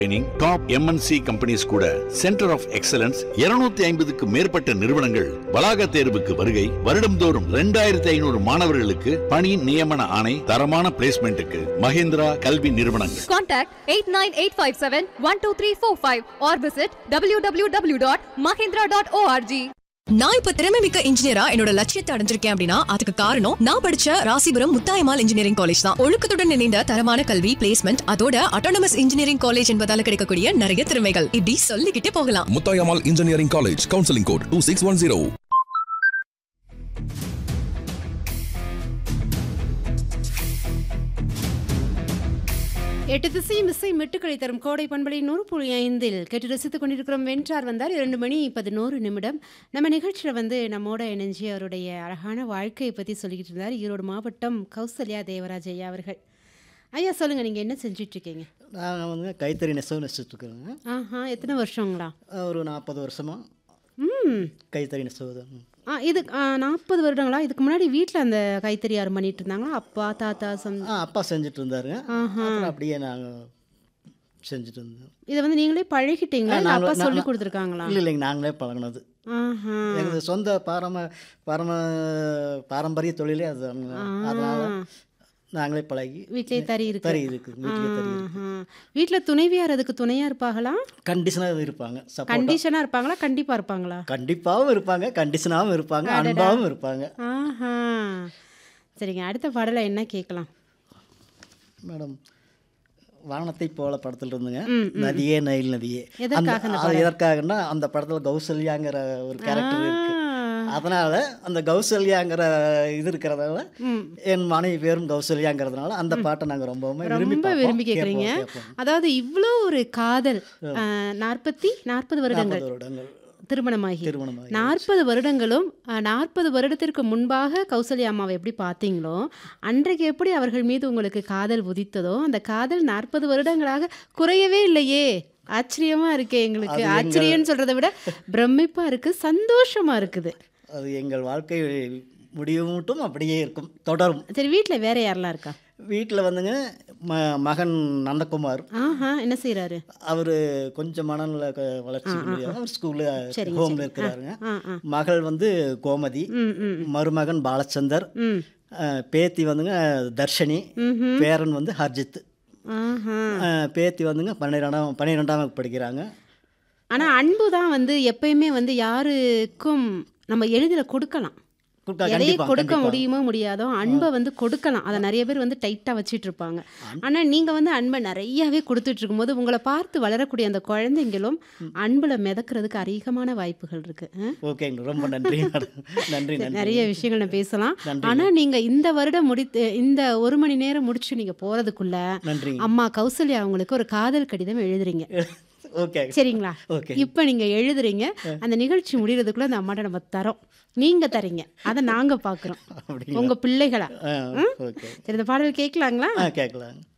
Training top MNC companies கூட centre of excellence 250 ஐம்பதுக்கு மேற்பட்ட நிறுவனங்கள் வளாக தேர்வுக்கு வருகை வருடம்தோறும் 2500 ஐநூறு மாணவர்களுக்கு பணி நியமன ஆணை தரமான பிளேஸ்மெண்ட்டுக்கு மஹிந்திரா கல்வி நிறுவனங்கள் Contact 89857-12345 or visit www.mahindra.org. நான் இப்ப திறமை மிக்க இன்ஜினியரா என்னோட லட்சியத்தை அடைஞ்சிருக்கேன் அப்படின்னா அதுக்கு காரணம் நான் படிச்ச ராசிபுரம் முத்தாயமால் இன்ஜினியரிங் காலேஜ் தான் ஒழுக்கத்துடன் இணைந்த தரமான கல்வி பிளேஸ்மெண்ட் அதோட அட்டானமஸ் இன்ஜினியரிங் காலேஜ் என்பதால கிடைக்கக்கூடிய நிறைய திறமைகள் இப்படி சொல்லிக்கிட்டே போகலாம் Muthayammal engineering college counselling code two six one zero எட்டு திசையும் இசை மெட்டுக்களை தரும் கோடை பண்பலை நூறு புள்ளி ஐந்தில் கேட்டு ரசித்துக் கொண்டிருக்கிறோம் வென்றார் வந்தார் இரண்டு மணி பதினோரு நிமிடம் நம்ம நிகழ்ச்சியில் வந்து நம்மோட இணைஞ்சு அவருடைய அழகான வாழ்க்கையை பற்றி சொல்லிக்கிட்டு இருந்தார் ஈரோடு மாவட்டம் கௌசல்யா தேவராஜ் ஐயா அவர்கள் ஐயா சொல்லுங்கள் நீங்கள் என்ன செஞ்சுட்டு இருக்கீங்க நாங்கள் வந்து கைத்தறி நெசவு நெசிச்சுட்ருக்குறோங்க ஆஹா எத்தனை வருஷங்களா ஒரு நாற்பது வருஷமாக ம் கைத்தறி நெசவு தான் ஆ இது நாற்பது வருடங்களா இதுக்கு முன்னாடி வீட்டில் அந்த கைத்தறி யாரும் பண்ணிட்டு இருந்தாங்களா அப்பா தாத்தா சம் ஆ அப்பா செஞ்சுட்டு இருந்தாருங்க ஆஹா. அப்புறம் அப்படியே நாங்கள் செஞ்சுட்டு இருந்தோம் இதை வந்து நீங்களே பழகிட்டீங்களா ஆ, இல்லை நாங்களே- அப்பா நான்- சொல்லி கொடுத்துருக்காங்களா இல்லை இல்லைங்க நாங்களே பழகினது ஆஹா எங்களது சொந்த பாரம பாரம பாரம்பரிய தொழிலே அது அதனால் நாங்களே பழகி வீட்டிலே தறி இருக்கு தறி இருக்குது வீட்டிலே தறி இருக்கு வீட்டில் துணைவியார் அதுக்கு துணையா இருப்பாங்களா கண்டிஷனாக இருப்பாங்க சப்போர்ட் கண்டிஷனா இருப்பாங்களா கண்டிப்பா இருப்பாங்களா கண்டிப்பாகவும் இருப்பாங்க கண்டிஷனாகவும் இருப்பாங்க அன்பாகவும் இருப்பாங்க ஆஹா சரிங்க அடுத்த பாடலை என்ன கேட்கலாம் மேடம் வானத்தை போல படத்துல இருந்துங்க நதியே நயில் நதியே எதற்காக அந்த அந்த அது எதற்காகன்னா அந்த படத்துல கௌசல்யாங்கிற ஒரு கேரக்டர் இருக்கு அதனால அந்த கௌசல்யாங்கிற இது இருக்கிறதால என் மனைவி பேரும் கௌசல்யாங்கிறதுனால அந்த பாட்டை நாங்க ரொம்பவுமே விரும்பி ரொம்ப பார்ப்போம், விரும்பி கேட்குறீங்க கேட்போம், கேட்போம். அதாவது இவ்வளோ ஒரு காதல் நாற்பத்தி நாற்பது வருடங்கள் நாற்பது வருடங்கள் திருமணமாகி திருமணமாகி நாற்பது வருடங்களும் நாற்பது வருடத்திற்கு முன்பாக கௌசல்யா அம்மாவை எப்படி பார்த்தீங்களோ அன்றைக்கு எப்படி அவர்கள் மீது உங்களுக்கு காதல் உதித்ததோ அந்த காதல் நாற்பது வருடங்களாக குறையவே இல்லையே ஆச்சரியமா இருக்கே எங்களுக்கு ஆச்சரியம்னு சொல்றதை விட பிரமிப்பா இருக்கு சந்தோஷமா இருக்குது அது எங்கள் வாழ்க்கை முடிவு மட்டும் அப்படியே இருக்கும் தொடரும் சரி வீட்டில் வேற யாரெல்லாம் இருக்கா வீட்டில் வந்துங்க ம மகன் நந்தகுமார் ஆஹா என்ன செய்றாரு அவர் கொஞ்சம் மனநல க- வளர்ச்சி முடியாது அவர் ஸ்கூலில் ஹோமில் இருக்கிறாருங்க ஆ ஆ மகள் வந்து கோமதி ம் ம் மருமகன் பாலச்சந்தர் ம் அஹ், பேத்தி வந்துங்க தர்ஷினி பேரன் வந்து ஹர்ஜித் ஆஹா அஹ், பேத்தி வந்துங்க பன்னிரெண்டாம் பன்னிரெண்டாம் வகுப்பு படிக்கிறாங்க ஆனா அன்பு தான் வந்து எப்பயுமே வந்து யாருக்கும் நம்ம எளிதில் கொடுக்கலாம் கொடுத்தா எதையை கண்டிப்பா, கொடுக்க கண்டிப்பா. முடியுமோ முடியாதோ அன்பை வந்து கொடுக்கலாம் அதை நிறைய பேர் வந்து டைட்டாக வச்சிட்டு இருப்பாங்க ஆனா நீங்க வந்து அன்பை நிறையவே கொடுத்துட்டு இருக்கும்போது உங்களை பார்த்து வளரக்கூடிய அந்த குழந்தைங்களும் அன்புல மிதக்கிறதுக்கு அதிகமான வாய்ப்புகள் இருக்கு ஆ? ஓகேங்க ரொம்ப நன்றி மேடம். நன்றி நன்றி நிறைய விஷயங்கள் நம்ம பேசலாம் நன்றி. ஆனா நீங்க இந்த வருடம் முடித்து இந்த ஒரு மணி நேரம் முடிச்சு நீங்க போறதுக்குள்ள நன்றி அம்மா கௌசல்யா அவங்களுக்கு ஒரு காதல் கடிதம் எழுதுறீங்க ஓகே சரிங்களா ஓகே இப்போ நீங்க எழுதுறீங்க அந்த நிகழ்ச்சி முடியறதுக்குள்ள அந்த அம்மாட்ட நம்ம தரோம் நீங்க தரீங்க அதை நாங்க பாக்குறோம் அப்படிங்களா உங்க பிள்ளைகளா ஆ ஓகே சரி இந்த பாடல் கேட்கலாங்களா ஆ கேட்கலாம்